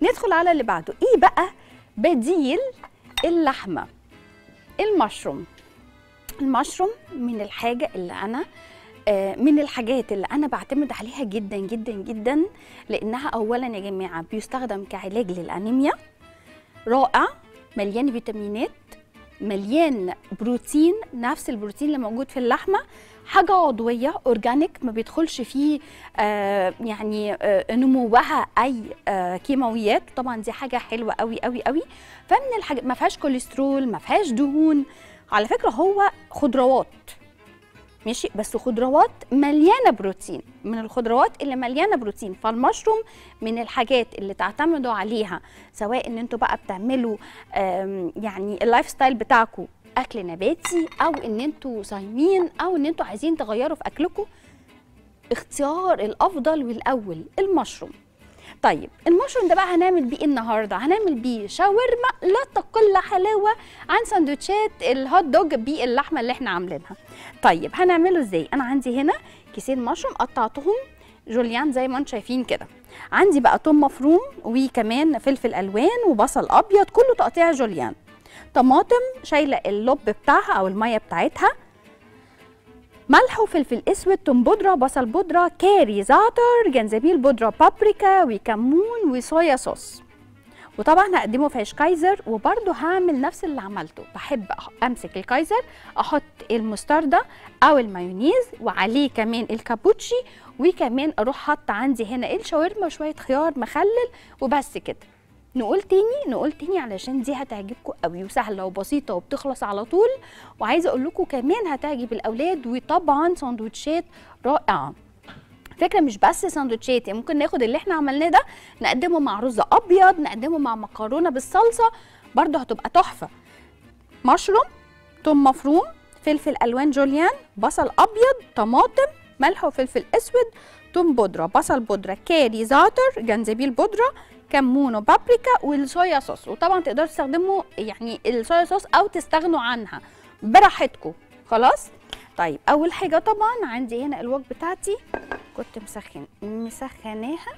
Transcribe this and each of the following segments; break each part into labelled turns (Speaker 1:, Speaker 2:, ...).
Speaker 1: ندخل على اللي بعده ايه بقى بديل اللحمه المشروم المشروم من الحاجه اللي انا آه، من الحاجات اللي انا بعتمد عليها جدا جدا جدا لانها اولا يا جماعه بيستخدم كعلاج للانيميا رائع مليان فيتامينات مليان بروتين نفس البروتين اللي موجود في اللحمه حاجه عضويه اورجانيك ما بيدخلش فيه آه يعني آه نموها اي آه كيماويات طبعا دي حاجه حلوه قوي قوي قوي فمن الحاجات ما فيهاش كوليسترول ما فيهاش دهون على فكره هو خضروات ماشي بس خضروات مليانه بروتين من الخضروات اللي مليانه بروتين فالمشروم من الحاجات اللي تعتمدوا عليها سواء ان انتوا بقى بتعملوا آم، يعني اللايف ستايل بتاعكم اكل نباتي او ان انتوا صايمين او ان انتوا عايزين تغيروا في اكلكم اختيار الافضل والاول المشروم طيب المشروم ده بقى هنعمل بيه إيه النهارده هنعمل بيه شاورما لا تقل حلاوه عن سندوتشات الهوت دوج باللحمه اللي احنا عاملينها طيب هنعمله ازاي انا عندي هنا كيسين مشروم قطعتهم جوليان زي ما انتم شايفين كده عندي بقى توم مفروم وكمان فلفل الوان وبصل ابيض كله تقطيع جوليان طماطم شايله اللب بتاعها او الميه بتاعتها ملح وفلفل اسود توم بودره بصل بودره كاري زعتر جنزبيل بودره بابريكا وكمون وصويا صوص وطبعا هقدمه في عيش كايزر وبرده هعمل نفس اللي عملته بحب أح- امسك الكايزر احط المستردة او المايونيز وعليه كمان الكابوتشي وكمان اروح حاطه عندي هنا الشاورما وشويه خيار مخلل وبس كده نقول تاني نقول تاني علشان دي هتعجبكم قوي وسهله وبسيطه وبتخلص على طول وعايزه اقول لكم كمان هتعجب الاولاد وطبعا سندوتشات رائعه فكره مش بس سندوتشات يعني ممكن ناخد اللي احنا عملناه ده نقدمه مع رز ابيض نقدمه مع مكرونه بالصلصه برضه هتبقى تحفه مشروم توم مفروم فلفل الوان جوليان بصل ابيض طماطم ملح وفلفل اسود توم بودره بصل بودره كاري زعتر جنزبيل بودره كمون وبابريكا والصويا صوص وطبعا تقدروا تستخدموا يعني الصويا صوص او تستغنوا عنها براحتكم خلاص طيب اول حاجه طبعا عندي هنا الوك بتاعتي كنت مسخن مسخناها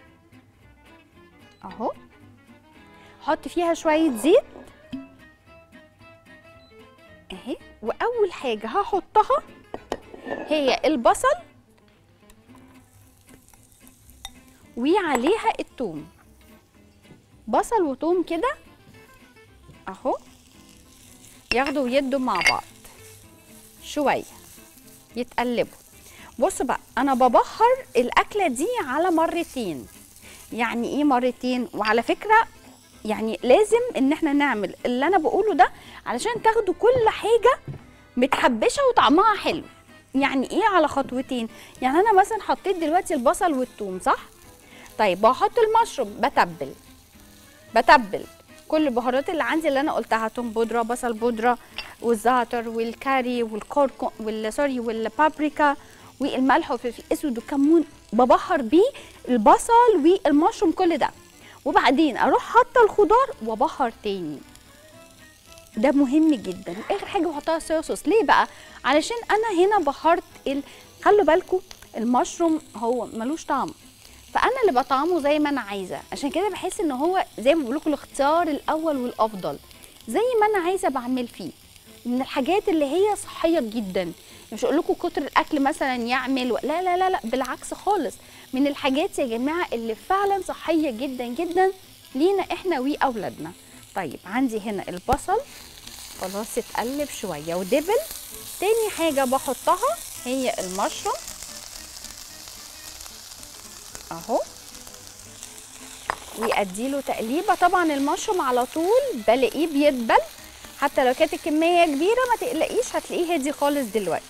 Speaker 1: اهو احط فيها شويه زيت اهي واول حاجه هحطها هي البصل وعليها الثوم بصل وثوم كده اهو ياخدوا ويدوا مع بعض شويه يتقلبوا بص بقى انا ببخر الاكله دي على مرتين يعني ايه مرتين وعلى فكره يعني لازم ان احنا نعمل اللي انا بقوله ده علشان تاخدوا كل حاجه متحبشه وطعمها حلو يعني ايه على خطوتين يعني انا مثلا حطيت دلوقتي البصل والثوم صح طيب بحط المشروم بتبل بتبل كل البهارات اللي عندي اللي انا قلتها توم بودره بصل بودره والزعتر والكاري والكركم والسوري والبابريكا والملح والفلفل الاسود والكمون ببهر بيه البصل والمشروم كل ده وبعدين اروح حاطه الخضار وابهر تاني ده مهم جدا واخر حاجه بحطها صويا صوص ليه بقى علشان انا هنا بهرت ال... خلوا بالكم المشروم هو ملوش طعم فانا اللي بطعمه زي ما انا عايزه عشان كده بحس ان هو زي ما بقول لكم الاختيار الاول والافضل زي ما انا عايزه بعمل فيه من الحاجات اللي هي صحيه جدا مش هقول لكم كتر الاكل مثلا يعمل و... لا لا لا لا بالعكس خالص من الحاجات يا جماعه اللي فعلا صحيه جدا جدا لينا احنا واولادنا طيب عندي هنا البصل خلاص اتقلب شويه ودبل تاني حاجه بحطها هي المشروم اهو واديله تقليبه طبعا المشروم على طول بلاقيه بيدبل حتى لو كانت الكميه كبيره ما تقلقيش هتلاقيه هادي خالص دلوقتي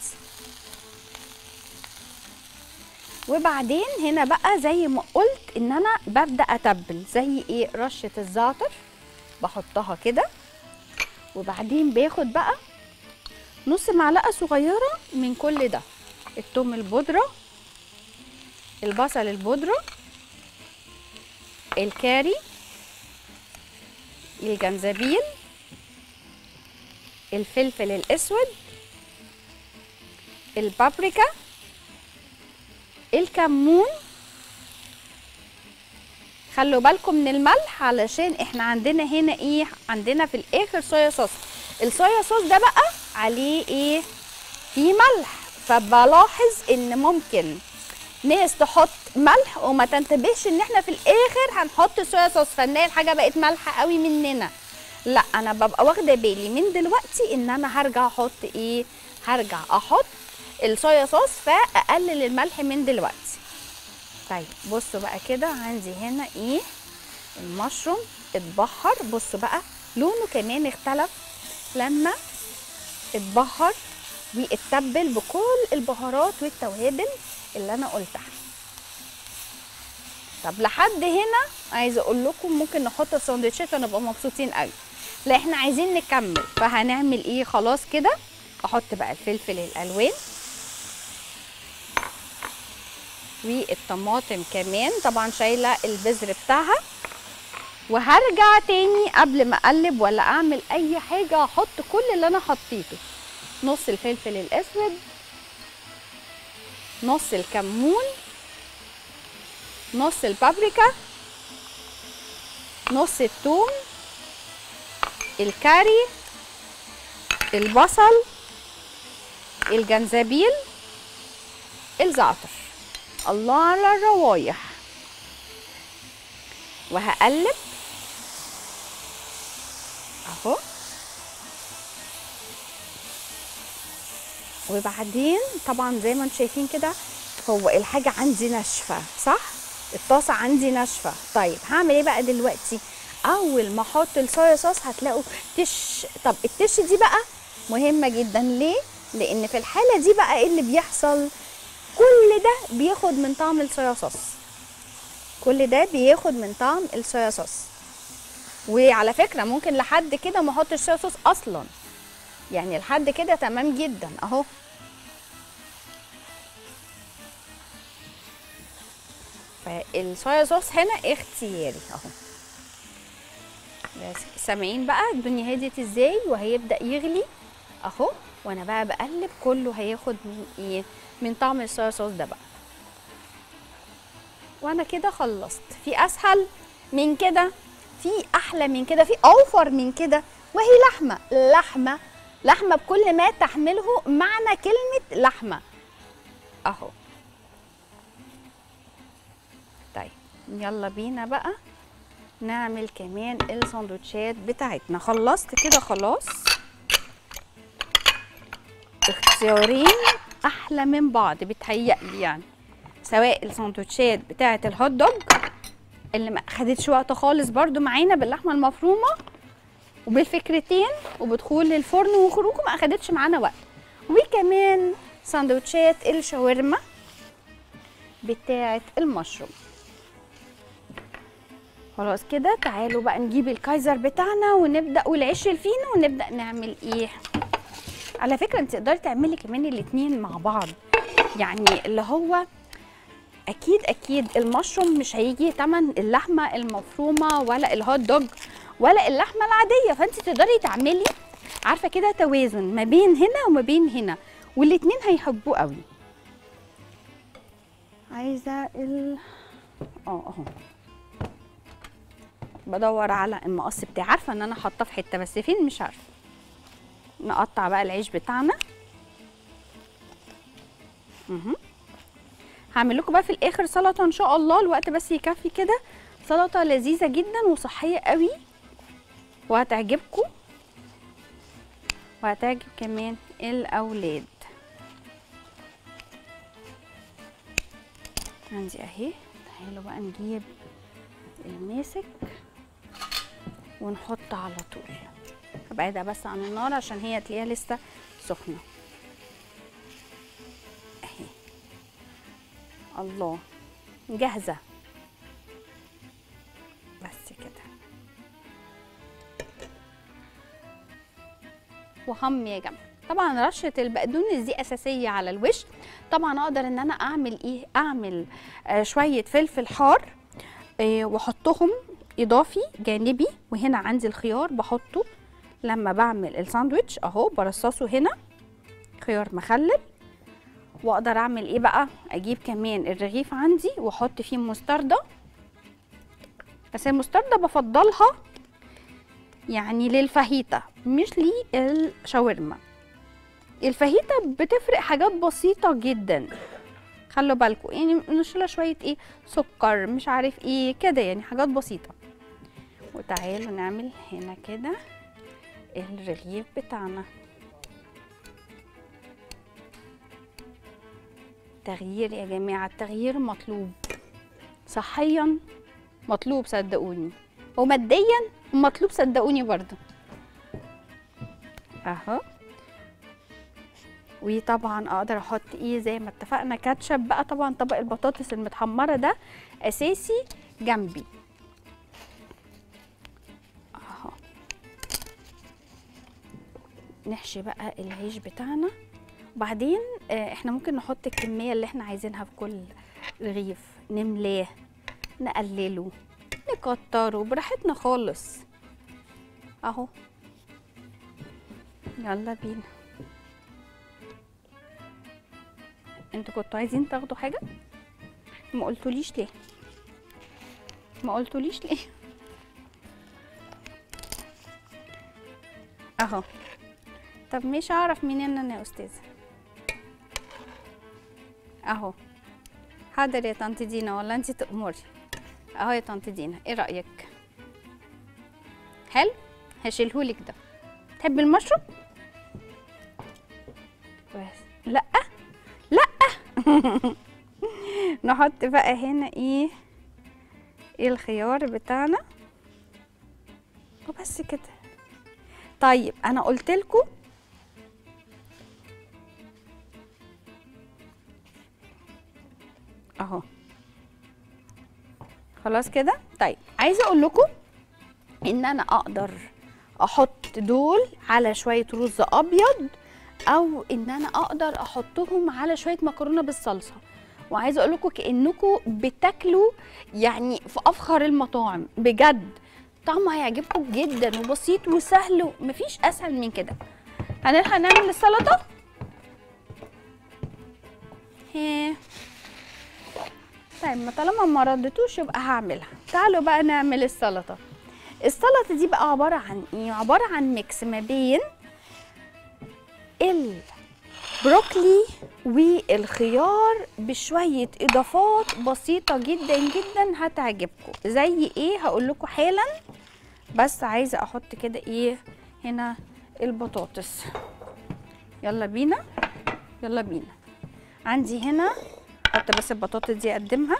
Speaker 1: وبعدين هنا بقى زي ما قلت ان انا ببدا اتبل زي ايه رشه الزعتر بحطها كده وبعدين باخد بقى نص معلقه صغيره من كل ده التوم البودره البصل البودره الكاري الجنزبيل الفلفل الاسود البابريكا الكمون خلوا بالكم من الملح علشان احنا عندنا هنا ايه عندنا في الاخر صويا صوص الصويا صوص ده بقى عليه ايه فيه ملح فبلاحظ ان ممكن ناس تحط ملح وما تنتبهش ان احنا في الاخر هنحط صويا صوص فنلاقي الحاجه بقت مالحه قوي مننا لا انا ببقى واخده بالي من دلوقتي ان انا هرجع احط ايه هرجع احط الصويا صوص فاقلل الملح من دلوقتي طيب بصوا بقى كده عندي هنا ايه المشروم اتبخر بصوا بقى لونه كمان اختلف لما اتبخر واتبل بكل البهارات والتوابل اللي انا قلتها طب لحد هنا عايزه اقول لكم ممكن نحط الساندوتشات ونبقى مبسوطين قوي لا احنا عايزين نكمل فهنعمل ايه خلاص كده احط بقى الفلفل الالوان والطماطم كمان طبعا شايله البذر بتاعها وهرجع تاني قبل ما اقلب ولا اعمل اي حاجه احط كل اللي انا حطيته نص الفلفل الاسود نص الكمون نص البابريكا نص الثوم الكاري البصل الجنزبيل الزعتر الله على الروايح وهقلب اهو وبعدين طبعا زي ما انتم شايفين كده هو الحاجه عندي ناشفه صح الطاسه عندي ناشفه طيب هعمل ايه بقى دلوقتي اول ما احط الصويا صوص هتلاقوا تش طب التش دي بقى مهمه جدا ليه لان في الحاله دي بقى ايه اللي بيحصل كل ده بياخد من طعم الصويا صوص كل ده بياخد من طعم الصويا صوص وعلى فكره ممكن لحد كده ما احطش صويا صوص اصلا يعني لحد كده تمام جدا اهو فالصويا صوص هنا اختياري اهو بس سامعين بقى الدنيا هديت ازاي وهيبدا يغلي اهو وانا بقى بقلب كله هياخد من ايه من طعم الصويا صوص ده بقى وانا كده خلصت في اسهل من كده في احلى من كده في اوفر من كده وهي لحمه لحمه لحمه بكل ما تحمله معنى كلمه لحمه اهو طيب يلا بينا بقى نعمل كمان السندوتشات بتاعتنا خلصت كده خلاص اختيارين احلى من بعض بتهيألي يعني سواء السندوتشات بتاعه الهوت دوج اللي ما خدتش وقت خالص برضو معانا باللحمه المفرومه وبالفكرتين وبدخول الفرن وخروجه ما اخدتش معانا وقت وكمان سندوتشات الشاورما بتاعه المشروم خلاص كده تعالوا بقى نجيب الكايزر بتاعنا ونبدا والعيش الفينو ونبدا نعمل ايه على فكره انت تقدري تعملي كمان الاتنين مع بعض يعني اللي هو اكيد اكيد المشروم مش هيجي تمن اللحمه المفرومه ولا الهوت دوج ولا اللحمه العاديه فانت تقدري تعملي عارفه كده توازن ما بين هنا وما بين هنا والاتنين هيحبوه قوي عايزه ال اه اهو بدور على المقص بتاعي عارفه ان انا حاطاه في حته بس فين مش عارفه نقطع بقى العيش بتاعنا مهم. هعمل لكم بقى في الاخر سلطه ان شاء الله الوقت بس يكفي كده سلطه لذيذه جدا وصحيه قوي وهتعجبكم وهتعجب كمان الاولاد عندي اهي تعالوا بقى نجيب الماسك ونحط على طول هبعدها بس عن النار عشان هي تلاقيها لسه سخنه اهي الله جاهزه بس كده وهم يا جماعه طبعا رشه البقدونس دي اساسيه على الوش طبعا اقدر ان انا اعمل ايه اعمل آه شويه فلفل حار آه واحطهم اضافي جانبي وهنا عندي الخيار بحطه لما بعمل الساندوتش اهو برصصه هنا خيار مخلل واقدر اعمل ايه بقى اجيب كمان الرغيف عندي واحط فيه مستردة بس المستردة بفضلها يعني للفاهيتا مش للشاورما الفاهيتا بتفرق حاجات بسيطة جدا خلوا بالكم يعني نشيلها شوية ايه سكر مش عارف ايه كده يعني حاجات بسيطة وتعالوا نعمل هنا كده الرغيف بتاعنا تغيير يا جماعة التغيير مطلوب صحيا مطلوب صدقوني وماديا مطلوب صدقوني برضه اهو وطبعا اقدر احط ايه زي ما اتفقنا كاتشب بقى طبعا طبق البطاطس المتحمره ده اساسي جنبي اهو نحشي بقى العيش بتاعنا وبعدين آه، احنا ممكن نحط الكميه اللي احنا عايزينها في كل رغيف نملاه نقلله نكتره براحتنا خالص اهو يلا بينا انتوا كنتوا عايزين تاخدوا حاجه ما قلتوليش ليه ما قلتوليش ليه اهو طب مش هعرف منين انا يا استاذه اهو حاضر يا طنط دينا ولا انت تأمري اهو يا طنط دينا ايه رأيك حلو هشيلهولك ده تحب المشروب بس لا لا نحط بقى هنا ايه الخيار بتاعنا وبس كده طيب انا قلت لكم اهو خلاص كده طيب عايزه اقول لكم ان انا اقدر احط دول على شويه رز ابيض او ان انا اقدر احطهم على شويه مكرونه بالصلصه وعايزه اقول لكم كانكم بتاكلوا يعني في افخر المطاعم بجد طعمه هيعجبكم جدا وبسيط وسهل ومفيش اسهل من كده هنلحق نعمل السلطه هيه طيب ما طالما ما ردتوش يبقى هعملها تعالوا بقى نعمل السلطه السلطه دي بقى عباره عن ايه عباره عن ميكس ما بين البروكلي والخيار بشويه اضافات بسيطه جدا جدا هتعجبكم زي ايه هقول لكم حالا بس عايزه احط كده ايه هنا البطاطس يلا بينا يلا بينا عندي هنا احط بس البطاطس دي اقدمها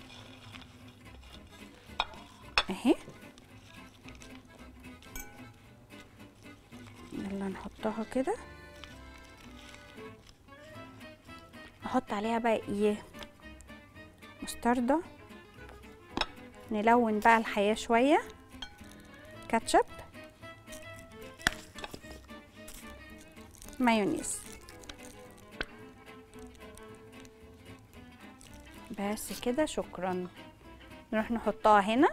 Speaker 1: اهي يلا نحطها كده نحط عليها بقى ايه مستردة نلون بقى الحياة شوية كاتشب مايونيز بس كده شكرا نروح نحطها هنا